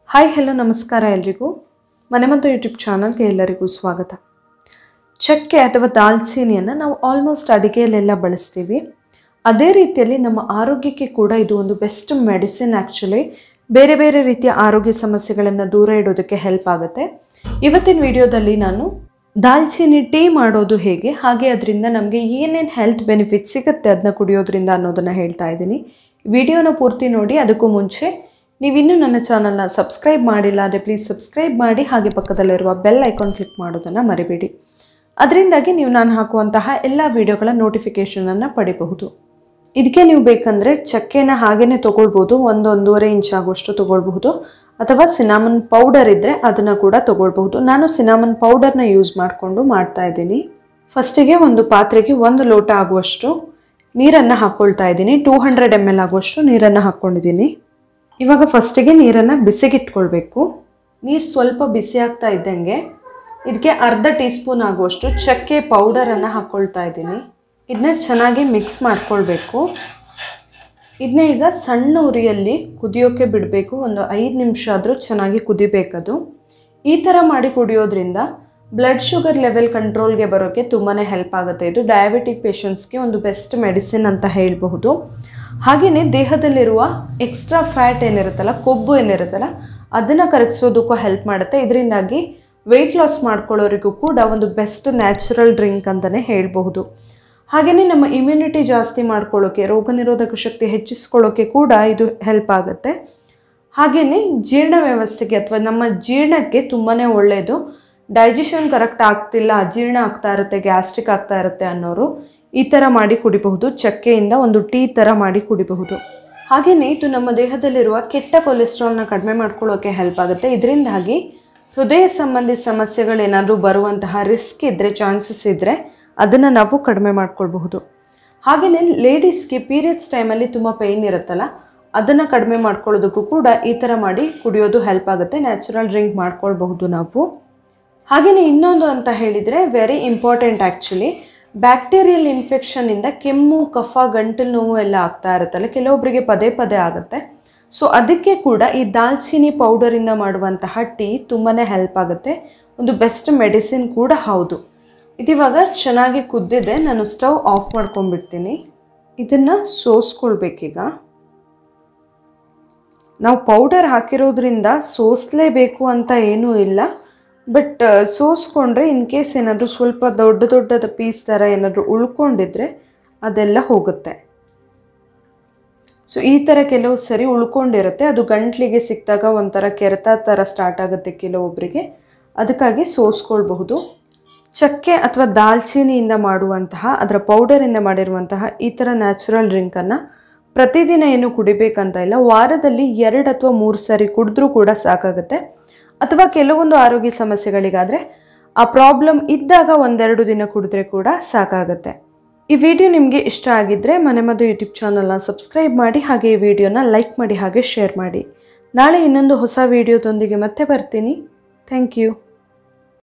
hi hello ನಮಸ್ಕಾರ ಎಲ್ರಿಗೂ ಮನೆಮದ್ದು ಯೂಟ್ಯೂಬ್ ಚಾನಲ್ಗೆ ಎಲ್ಲರಿಗೂ ಸ್ವಾಗತ ಚಕ್ಕೆ ಅಥವಾ ದಾಲ್ಚೀನಿಯನ್ನು ನಾವು ಆಲ್ಮೋಸ್ಟ್ ಅಡುಗೆಯಲ್ಲೆಲ್ಲ ಬಳಸ್ತೀವಿ ಅದೇ ರೀತಿಯಲ್ಲಿ ನಮ್ಮ ಆರೋಗ್ಯಕ್ಕೆ ಕೂಡ ಇದು ಒಂದು ಬೆಸ್ಟ್ ಮೆಡಿಸಿನ್ ಆ್ಯಕ್ಚುಲಿ ಬೇರೆ ಬೇರೆ ರೀತಿಯ ಆರೋಗ್ಯ ಸಮಸ್ಯೆಗಳನ್ನು ದೂರ ಇಡೋದಕ್ಕೆ ಹೆಲ್ಪ್ ಆಗುತ್ತೆ ಇವತ್ತಿನ ವಿಡಿಯೋದಲ್ಲಿ ನಾನು ದಾಲ್ಚೀನಿ ಟೀ ಮಾಡೋದು ಹೇಗೆ ಹಾಗೆ ಅದರಿಂದ ನಮಗೆ ಏನೇನು ಹೆಲ್ತ್ ಬೆನಿಫಿಟ್ ಸಿಗುತ್ತೆ ಅದನ್ನ ಕುಡಿಯೋದ್ರಿಂದ ಅನ್ನೋದನ್ನು ಹೇಳ್ತಾ ಇದ್ದೀನಿ ವಿಡಿಯೋನ ಪೂರ್ತಿ ನೋಡಿ ಅದಕ್ಕೂ ಮುಂಚೆ ನೀವಿನ್ನೂ ನನ್ನ ಚಾನಲ್ನ ಸಬ್ಸ್ಕ್ರೈಬ್ ಮಾಡಿಲ್ಲ ಅಂದರೆ ಪ್ಲೀಸ್ ಸಬ್ಸ್ಕ್ರೈಬ್ ಮಾಡಿ ಹಾಗೆ ಪಕ್ಕದಲ್ಲಿರುವ ಬೆಲ್ ಐಕಾನ್ ಕ್ಲಿಕ್ ಮಾಡೋದನ್ನು ಮರಿಬೇಡಿ ಅದರಿಂದಾಗಿ ನೀವು ನಾನು ಹಾಕುವಂತಹ ಎಲ್ಲ ವಿಡಿಯೋಗಳ ನೋಟಿಫಿಕೇಷನನ್ನು ಪಡಿಬಹುದು ಇದಕ್ಕೆ ನೀವು ಬೇಕಂದರೆ ಚಕ್ಕೆನ ಹಾಗೇ ತೊಗೊಳ್ಬೋದು ಒಂದು ಒಂದೂವರೆ ಇಂಚ್ ಆಗುವಷ್ಟು ತೊಗೊಳ್ಬಹುದು ಅಥವಾ ಸಿನಾಮನ್ ಪೌಡರ್ ಇದ್ದರೆ ಅದನ್ನು ಕೂಡ ತೊಗೊಳ್ಬಹುದು ನಾನು ಸಿನಾಮನ್ ಪೌಡರ್ನ ಯೂಸ್ ಮಾಡಿಕೊಂಡು ಮಾಡ್ತಾ ಇದ್ದೀನಿ ಫಸ್ಟಿಗೆ ಒಂದು ಪಾತ್ರೆಗೆ ಒಂದು ಲೋಟ ಆಗುವಷ್ಟು ನೀರನ್ನು ಹಾಕ್ಕೊಳ್ತಾ ಇದ್ದೀನಿ ಟೂ ಹಂಡ್ರೆಡ್ ಎಮ್ ಎಲ್ ಆಗುವಷ್ಟು ನೀರನ್ನು ಹಾಕ್ಕೊಂಡಿದ್ದೀನಿ ಇವಾಗ ಫಸ್ಟಿಗೆ ನೀರನ್ನು ಬಿಸಿಗಿಟ್ಕೊಳ್ಬೇಕು ನೀರು ಸ್ವಲ್ಪ ಬಿಸಿ ಆಗ್ತಾ ಇದ್ದಂಗೆ ಇದಕ್ಕೆ ಅರ್ಧ ಟೀ ಸ್ಪೂನ್ ಆಗುವಷ್ಟು ಚಕ್ಕೆ ಪೌಡರನ್ನು ಹಾಕ್ಕೊಳ್ತಾ ಇದ್ದೀನಿ ಇದನ್ನ ಚೆನ್ನಾಗಿ ಮಿಕ್ಸ್ ಮಾಡ್ಕೊಳ್ಬೇಕು ಇದನ್ನ ಈಗ ಸಣ್ಣ ಉರಿಯಲ್ಲಿ ಕುದಿಯೋಕ್ಕೆ ಬಿಡಬೇಕು ಒಂದು ಐದು ನಿಮಿಷ ಆದರೂ ಚೆನ್ನಾಗಿ ಕುದಿಬೇಕದು ಈ ಥರ ಮಾಡಿ ಕುಡಿಯೋದ್ರಿಂದ ಬ್ಲಡ್ ಶುಗರ್ ಲೆವೆಲ್ ಕಂಟ್ರೋಲ್ಗೆ ಬರೋಕ್ಕೆ ತುಂಬಾ ಹೆಲ್ಪ್ ಆಗುತ್ತೆ ಇದು ಡಯಾಬಿಟಿಕ್ ಪೇಷಂಟ್ಸ್ಗೆ ಒಂದು ಬೆಸ್ಟ್ ಮೆಡಿಸಿನ್ ಅಂತ ಹೇಳಬಹುದು ಹಾಗೆಯೇ ದೇಹದಲ್ಲಿರುವ ಎಕ್ಸ್ಟ್ರಾ ಫ್ಯಾಟ್ ಏನಿರುತ್ತಲ್ಲ ಕೊಬ್ಬು ಏನಿರುತ್ತಲ್ಲ ಅದನ್ನು ಕರಗಿಸೋದಕ್ಕೂ ಹೆಲ್ಪ್ ಮಾಡುತ್ತೆ ಇದರಿಂದಾಗಿ ವೆಯ್ಟ್ ಲಾಸ್ ಮಾಡ್ಕೊಳ್ಳೋರಿಗೂ ಕೂಡ ಒಂದು ಬೆಸ್ಟ್ ನ್ಯಾಚುರಲ್ ಡ್ರಿಂಕ್ ಅಂತಲೇ ಹೇಳಬಹುದು ಹಾಗೆಯೇ ನಮ್ಮ ಇಮ್ಯುನಿಟಿ ಜಾಸ್ತಿ ಮಾಡ್ಕೊಳ್ಳೋಕ್ಕೆ ರೋಗ ನಿರೋಧಕ ಶಕ್ತಿ ಹೆಚ್ಚಿಸ್ಕೊಳ್ಳೋಕ್ಕೆ ಕೂಡ ಇದು ಹೆಲ್ಪ್ ಆಗುತ್ತೆ ಹಾಗೆಯೇ ಜೀರ್ಣ ವ್ಯವಸ್ಥೆಗೆ ಅಥವಾ ನಮ್ಮ ಜೀರ್ಣಕ್ಕೆ ತುಂಬಾ ಒಳ್ಳೆಯದು ಡೈಜೆಷನ್ ಕರೆಕ್ಟ್ ಆಗ್ತಿಲ್ಲ ಅಜೀರ್ಣ ಆಗ್ತಾ ಇರುತ್ತೆ ಗ್ಯಾಸ್ಟ್ರಿಕ್ ಆಗ್ತಾ ಇರುತ್ತೆ ಅನ್ನೋರು ಈ ಥರ ಮಾಡಿ ಕುಡಿಬಹುದು ಚಕ್ಕೆಯಿಂದ ಒಂದು ಟೀ ಥರ ಮಾಡಿ ಕುಡಿಬಹುದು ಹಾಗೆಯೇ ಇದು ನಮ್ಮ ದೇಹದಲ್ಲಿರುವ ಕೆಟ್ಟ ಕೊಲೆಸ್ಟ್ರಾಲ್ನ ಕಡಿಮೆ ಮಾಡ್ಕೊಳ್ಳೋಕೆ ಹೆಲ್ಪ್ ಆಗುತ್ತೆ ಇದರಿಂದಾಗಿ ಹೃದಯ ಸಂಬಂಧಿ ಸಮಸ್ಯೆಗಳೇನಾದರೂ ಬರುವಂತಹ ರಿಸ್ಕ್ ಇದ್ದರೆ ಚಾನ್ಸಸ್ ಇದ್ದರೆ ಅದನ್ನು ನಾವು ಕಡಿಮೆ ಮಾಡ್ಕೊಳ್ಬಹುದು ಹಾಗೆಯೇ ಲೇಡೀಸ್ಗೆ ಪೀರಿಯಡ್ಸ್ ಟೈಮಲ್ಲಿ ತುಂಬ ಪೇಯ್ನ್ ಇರುತ್ತಲ್ಲ ಅದನ್ನು ಕಡಿಮೆ ಮಾಡ್ಕೊಳ್ಳೋದಕ್ಕೂ ಕೂಡ ಈ ಥರ ಮಾಡಿ ಕುಡಿಯೋದು ಹೆಲ್ಪ್ ಆಗುತ್ತೆ ನ್ಯಾಚುರಲ್ ಡ್ರಿಂಕ್ ಮಾಡ್ಕೊಳ್ಬಹುದು ನಾವು ಹಾಗೆಯೇ ಇನ್ನೊಂದು ಅಂತ ಹೇಳಿದರೆ ವೆರಿ ಇಂಪಾರ್ಟೆಂಟ್ ಆ್ಯಕ್ಚುಲಿ ಬ್ಯಾಕ್ಟೀರಿಯಲ್ ಇನ್ಫೆಕ್ಷನ್ನಿಂದ ಕೆಮ್ಮು ಕಫ ಗಂಟಲು ನೋವು ಎಲ್ಲ ಆಗ್ತಾ ಇರುತ್ತಲ್ಲ ಕೆಲವೊಬ್ಬರಿಗೆ ಪದೇ ಪದೇ ಆಗುತ್ತೆ ಸೊ ಅದಕ್ಕೆ ಕೂಡ ಈ ದಾಲ್ಚಿನಿ ಪೌಡರಿಂದ ಮಾಡುವಂತಹ ಟೀ ತುಂಬಾ ಹೆಲ್ಪ್ ಆಗುತ್ತೆ ಒಂದು ಬೆಸ್ಟ್ ಮೆಡಿಸಿನ್ ಕೂಡ ಹೌದು ಇದಿವಾಗ ಚೆನ್ನಾಗಿ ಕುದ್ದಿದೆ ನಾನು ಸ್ಟವ್ ಆಫ್ ಮಾಡ್ಕೊಂಡ್ಬಿಡ್ತೀನಿ ಇದನ್ನು ಸೋಸ್ಕೊಳ್ಬೇಕೀಗ ನಾವು ಪೌಡರ್ ಹಾಕಿರೋದ್ರಿಂದ ಸೋಸಲೇಬೇಕು ಅಂತ ಏನೂ ಇಲ್ಲ ಬಟ್ ಸೋಸ್ಕೊಂಡ್ರೆ ಇನ್ ಕೇಸ್ ಏನಾದರೂ ಸ್ವಲ್ಪ ದೊಡ್ಡ ದೊಡ್ಡದ ಪೀಸ್ ಥರ ಏನಾದರೂ ಉಳ್ಕೊಂಡಿದ್ರೆ ಅದೆಲ್ಲ ಹೋಗುತ್ತೆ ಸೊ ಈ ಥರ ಕೆಲವು ಸರಿ ಉಳ್ಕೊಂಡಿರುತ್ತೆ ಅದು ಗಂಟ್ಲಿಗೆ ಸಿಕ್ಕಿದಾಗ ಒಂಥರ ಕೆರೆತ ಥರ ಸ್ಟಾರ್ಟ್ ಆಗುತ್ತೆ ಕೆಲವೊಬ್ಬರಿಗೆ ಅದಕ್ಕಾಗಿ ಸೋಸ್ಕೊಳ್ಬಹುದು ಚಕ್ಕೆ ಅಥವಾ ದಾಲ್ಚಿನಿಯಿಂದ ಮಾಡುವಂತಹ ಅದರ ಪೌಡರಿಂದ ಮಾಡಿರುವಂತಹ ಈ ಥರ ನ್ಯಾಚುರಲ್ ಡ್ರಿಂಕನ್ನು ಪ್ರತಿದಿನ ಏನು ಕುಡಿಬೇಕಂತ ಇಲ್ಲ ವಾರದಲ್ಲಿ ಎರಡು ಅಥವಾ ಮೂರು ಸರಿ ಕುಡಿದ್ರೂ ಕೂಡ ಸಾಕಾಗುತ್ತೆ ಅಥವಾ ಕೆಲವೊಂದು ಆರೋಗ್ಯ ಸಮಸ್ಯೆಗಳಿಗಾದರೆ ಆ ಪ್ರಾಬ್ಲಮ್ ಇದ್ದಾಗ ಒಂದೆರಡು ದಿನ ಕುಡಿದ್ರೆ ಕೂಡ ಸಾಕಾಗುತ್ತೆ ಈ ವಿಡಿಯೋ ನಿಮಗೆ ಇಷ್ಟ ಆಗಿದ್ದರೆ ಮನೆಮದ್ದು ಯೂಟ್ಯೂಬ್ ಚಾನಲ್ನ ಸಬ್ಸ್ಕ್ರೈಬ್ ಮಾಡಿ ಹಾಗೆ ಈ ವಿಡಿಯೋನ ಲೈಕ್ ಮಾಡಿ ಹಾಗೆ ಶೇರ್ ಮಾಡಿ ನಾಳೆ ಇನ್ನೊಂದು ಹೊಸ ವಿಡಿಯೋದೊಂದಿಗೆ ಮತ್ತೆ ಬರ್ತೀನಿ ಥ್ಯಾಂಕ್ ಯು